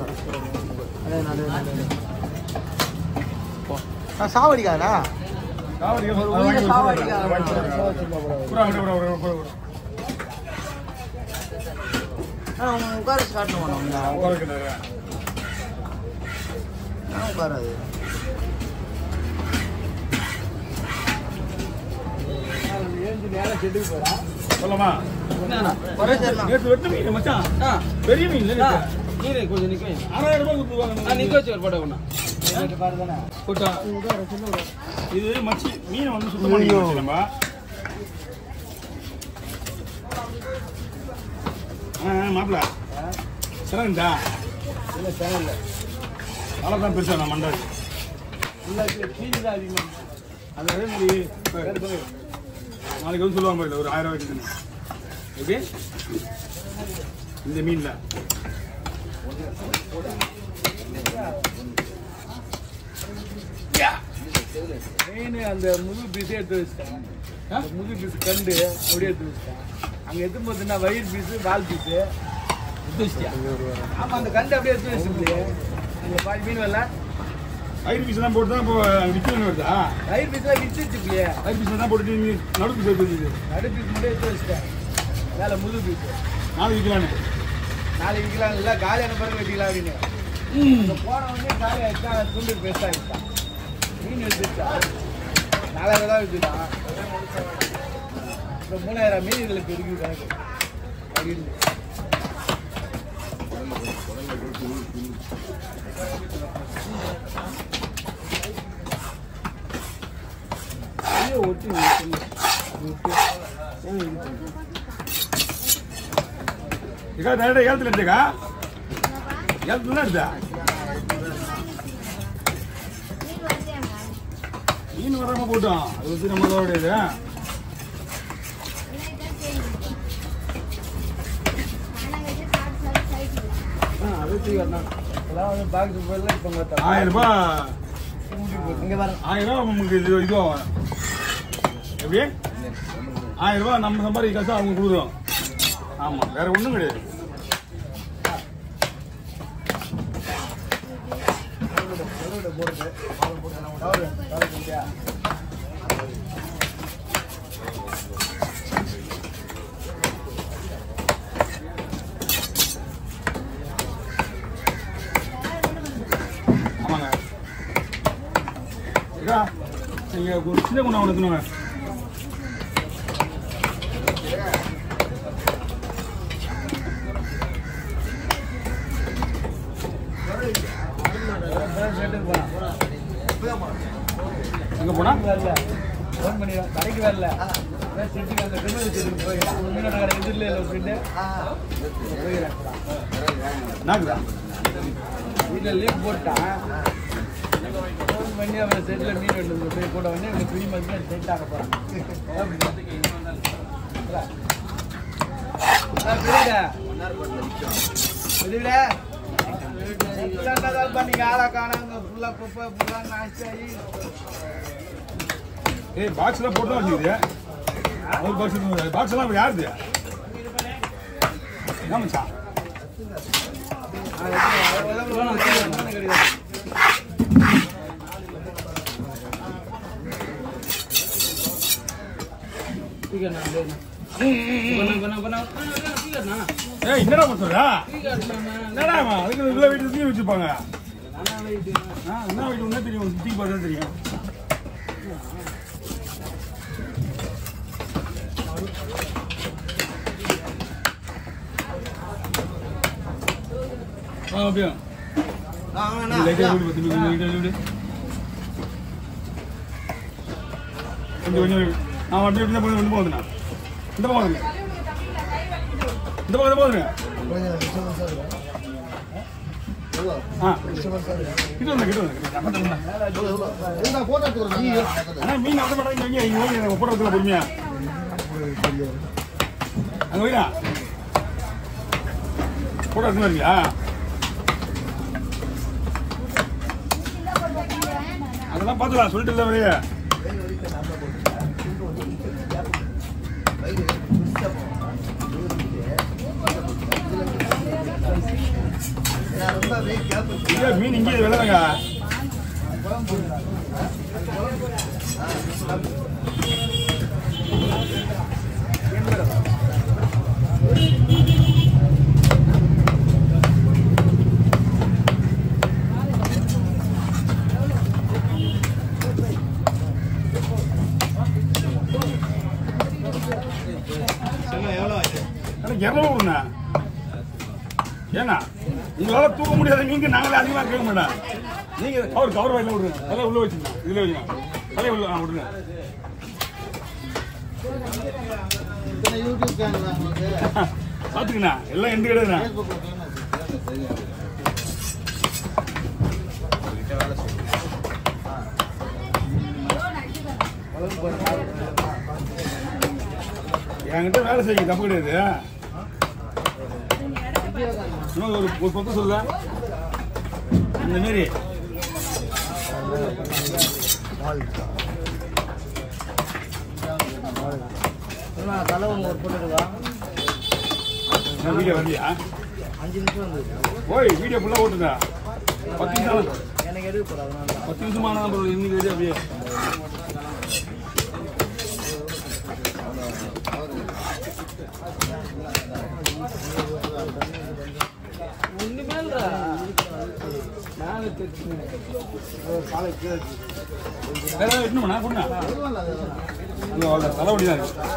அதே நல்லது நல்லது நான் சாவடிக்காதா ஒரு உயிரை சாவடிக்காத உங்க உட்கார காட்டணும் மாட்டோம் நான் உட்காராது சொல்லமா ஒரே சரி நேற்று வெட்டு மீன் மச்சான் பெரிய மீன் இல்ல நீரே கொஞ்சம் நிக்க வை. ஆறாயிரம் ரூபாய் கொடுத்துருவாங்க ஆ, நிக்க வச்சு ஒரு போட்டோ ஒண்ணா போட்டா இது மச்சி மீனை வந்து சுத்தம் பண்ணி வச்சு நம்ம ஆ மாப்பிள சிறந்தா இல்ல சேனல்ல அவ்வளோதான் பெருசா நான் மண்டாது இல்ல கீழே தான் அதிகமா அது அதே மாதிரி இப்ப நாளைக்கு வந்து சொல்லுவாங்க பாருங்க ஒரு ஆயிரம் ரூபாய்க்கு இதுன்னு. எப்படி இந்த மீன்ல மெயின் அந்த முது பீஸ் எடுத்து வச்சிட்டேன் அந்த முது பீஸ் கண்டு அப்படியே எடுத்து வச்சிட்டேன் அங்க எடுத்து பார்த்தீங்கன்னா வயிறு பீஸ் வால் பீஸ் எடுத்து வச்சிட்டியா ஆமா அந்த கண்டு அப்படியே எடுத்து வச்சிருக்கு அந்த பாதி மீன் வரல ஐர் பீஸ் தான் போட்டு தான் இப்போ விற்கணும் வருதா வயிறு பீஸ்லாம் வித்துச்சு இல்லையே ஐர் பீஸ் தான் போட்டு நீ நடு பீஸ் எடுத்து நடு பீஸ் மட்டும் எடுத்து வச்சிட்டேன் மேல முது பீஸ் நாளைக்கு விற்கலான்னு நாளைக்கு விற்கலாம் இல்லை காலியான பிறகு வெட்டிக்கலாம் அப்படின்னு இந்த போன உடனே காலி ஆயிடுச்சா துண்டு பெருசாக ஆயிடுச்சான் மீன் எடுத்துச்சா நாலாயிரம் தான் வச்சுட்டான் இப்போ மூணாயிரம் மீன் இதில் பெருக்கி கணக்கு அப்படின்னு ஐயோ, ஒட்டி ஒட்டி. ஒட்டி. ஏன் இது பண்ணு? ಈಗ ಡೈರೆಕ್ಟ್ ಹೇಳ್ತಿಲ್ಲ ಈಗ ಹೇಳ್ತಿಲ್ಲ எடுத்தா மீன் வராம போட்டோம் அது வந்து நம்மளோட இது ஆ, அது தூக்கி வரணும். அதெல்லாம் வந்து box போடல, இப்ப பார்த்தா. ஆயிரம் ரூபாய் இங்க பாருங்க ஆயிரம் ரூபாய் நமக்கு இது இது ஆகும் எப்படி ஆயிரம் ரூபாய் நம்ம சம்பாதிக்க காசு அவங்க கொடுக்குறோம் ஆமா வேற ஒண்ணும் கிடையாது தவறு, தவறு செஞ்சியா? ஆமாங்க இதா நீங்க ஒரு சின்ன குண்டா ஒன்று எடுத்துனுங்க அப்புறம் செட்டுக்கு போலாம். எங்க போனா வரல. phone பண்ணி கடைக்கு வரல. அதான் செட்டுக்கு அந்த திருநெல்வேலி செட்டுக்கு போய், ஒரு மீனோட கடை எதிரிலே இல்லை ஒரு செட்டு. போயிடுறேன். நாக்குதா வீட்டுல லீவ் போட்டான் ஃபோன் பண்ணி அவன் செட்ல மீன் வெட்டு போய் போட்ட உடனே எனக்கு த்ரீ மந்த்ஸ் செட் ஆக போறான் நீங்க ஆளா காணாங்க ஃபுல்லா குப்பை ஃபுல்லா நாச்சாயி ஏய் பாக்ஸ்ல போட்டு வச்சுக்குது ஒரு பாக்ஸ் பாக்ஸ் எல்லாம் இப்ப யாருது என்ன மச்சான் ஏய் என்னடா பண்ணுறா என்னடா அவன்? அதுக்கு இவ்வளோ வீட்டு சுற்றி வச்சுப்பாங்க ஆ என்ன வீட்டு ஒன்றே தெரியும் சுற்றி பார்த்தா தெரியும் ஆ அப்படியா லைட்டாக வீடு பத்து கொஞ்சம் லைட்டாக வீடு கொஞ்சம் கொஞ்சம் நான் அப்படியே இப்படி தான் போகுது வந்து போகுதுண்ணா இந்த பக்கம் வாங்க. இந்த பக்கம் போகுதுங்க ஆ கிட்ட வந்து கிட்ட வந்து ஆனா மீன் அந்த மாட்டாங்க இங்க இங்க ஓகே நம்ம போட வைக்கலாம் பொறுமையா அங்க வைடா போட வைக்கீங்களா அதெல்லாம் பார்த்துக்கலாம் சொல்லிட்டு இல்லை வரைய இங்கே மீன் இங்கே விளையாடுங்க எனக்கு இரநூறு கொடுங்க ஏன்னா உங்களால தூக்க முடியாத நீங்க நாங்களே அதிகமா கேட்க மாட்டோம் நீங்க கவர் கவர் வாயில விடுங்க அதெல்லாம் உள்ள வச்சுங்க இதுல வைங்க அதெல்லாம் உள்ள ஆ, விடுங்க இத்தனை யூடியூப் சேனல் உங்களுக்கு பாத்துக்கண்ணா எல்லாம் எந்த கிடையாதுண்ணா என்கிட்ட வேலை செய்யுங்க தப்பு கிடையாது இன்னும் ஒரு ஒரு பக்கம் சொல்ல இந்த மாரி என்ன தலை ஒன்று ஒரு பொண்ணு இருக்கா நான் வீடியோ வரலையா அஞ்சு நிமிஷம் வந்து ஓய் வீடியோ ஃபுல்லாக ஓட்டுங்க பத்து நிமிஷம் எனக்கு எடுக்க போகிறேன் அதனால தான் பத்து நிமிஷமான நம்பர் இன்னைக்கு வெளியே அப்படியே ஒண்ணுமே இல்லடா. மேல தெரிச்சு. ஒரு காலை கீழே வச்சு. வேற ஏதாவது இன்னும் கொடுண்ணா அங்கே அவ்வளோ தலைவலி தான் இருக்கு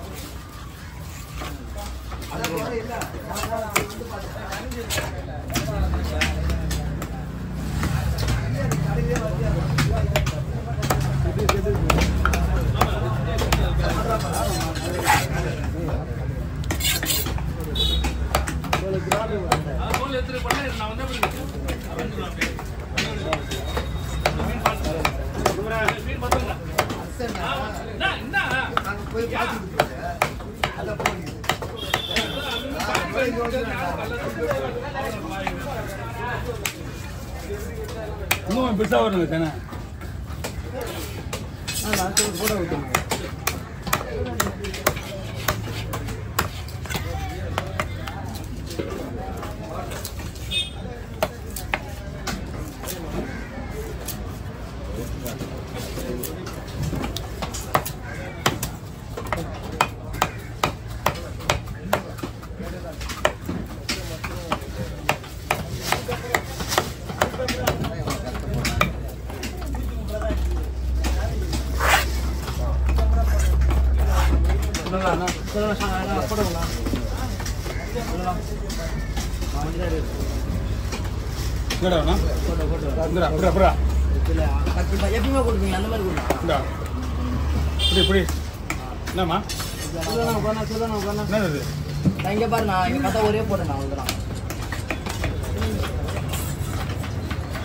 இன்னும் பெருசாக வரணுங்க தானே போட விட்டுருங்க சொல்லுங்க அண்ணா சொல்லுங்க சார் அண்ணா போடுங்களா சொல்லுங்க என்னடா வேணா போட்டோ போட்டோ இந்தடா புடா புடா இல்லை கண்டிப்பாக எப்பயுமே கொடுப்பீங்க அந்த மாதிரி கொடுங்க இந்தா இப்படி இப்படி என்னம்மா சொல்லுங்க உட்காந்து சொல்லுங்க உட்காந்து என்னது இது? நான் இங்கே பாரு நான் இங்கே பார்த்தா ஒரே போட்டேன் நான் வந்துடுறேன்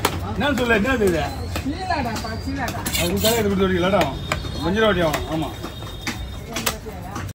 என்னன்னு சொல்ல என்னது இது சீலாடாப்பா, சீலாடா. அது கொடுத்தாலே இது கொடுத்து வடிக்கலாடா மஞ்சள் வாட்டி ஆகும் ஆமாம்